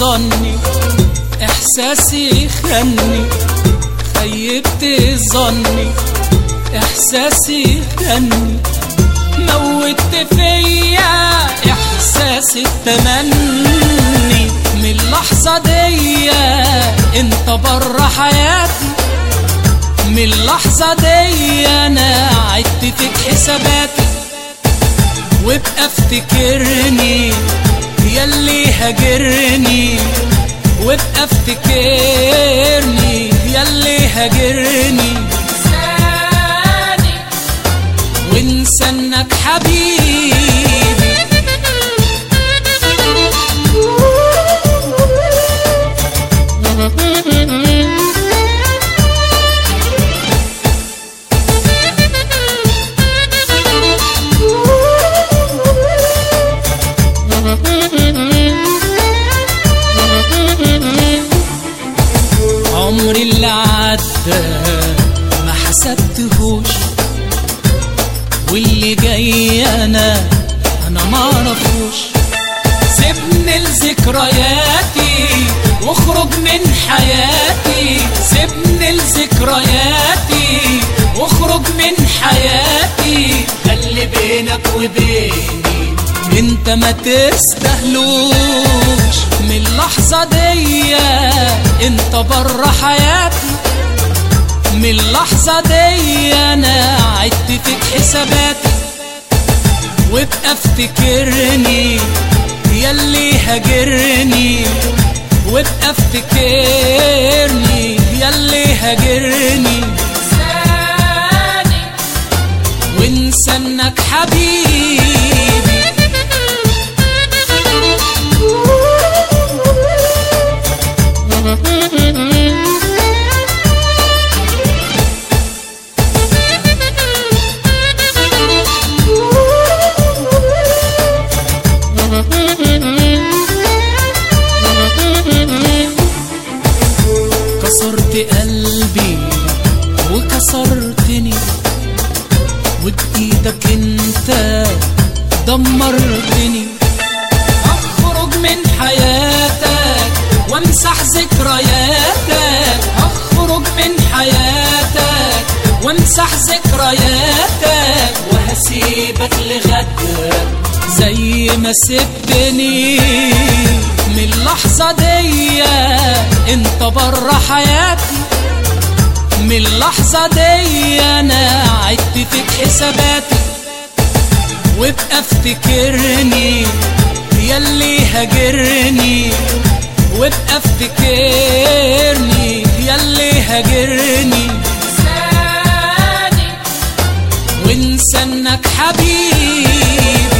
ظني احساسي خني خيبت ظني احساسي خني موت فيا احساس التمني من اللحظة دي انت بره حياتي من اللحظة دي انا عدت فيك حساباتي وابقى افتكرني ياللي هاجرني وابقى افتكرني ياللي هاجرني وانسى انك حبيبي عمري اللي عدى ما حسبتهوش واللي جاي انا انا ما اعرفوش سيبني لذكرياتي واخرج من حياتي سيبني لذكرياتي واخرج من حياتي ده اللي بينك وبيني انت ما تستهلوش من اللحظة دي انت بره حياتي من اللحظة دي انا عدت فيك حساباتي وابقى افتكرني ياللي هاجرني وابقى افتكرني ياللي هاجرني وانسى انك حبيبي كسرت قلبي وكسرتني وبإيدك انت دمرتني اخرج من حياتك وامسح ذكرياتك اخرج من حياتك وامسح ذكرياتك وهسيبك لغدك زي ما سبتني من اللحظة دي انت بره حياتي من اللحظة دي انا عدت فيك حساباتي وابقى افتكرني ياللي هاجرني وابقى افتكرني ياللي هاجرني وانسى انك حبيبي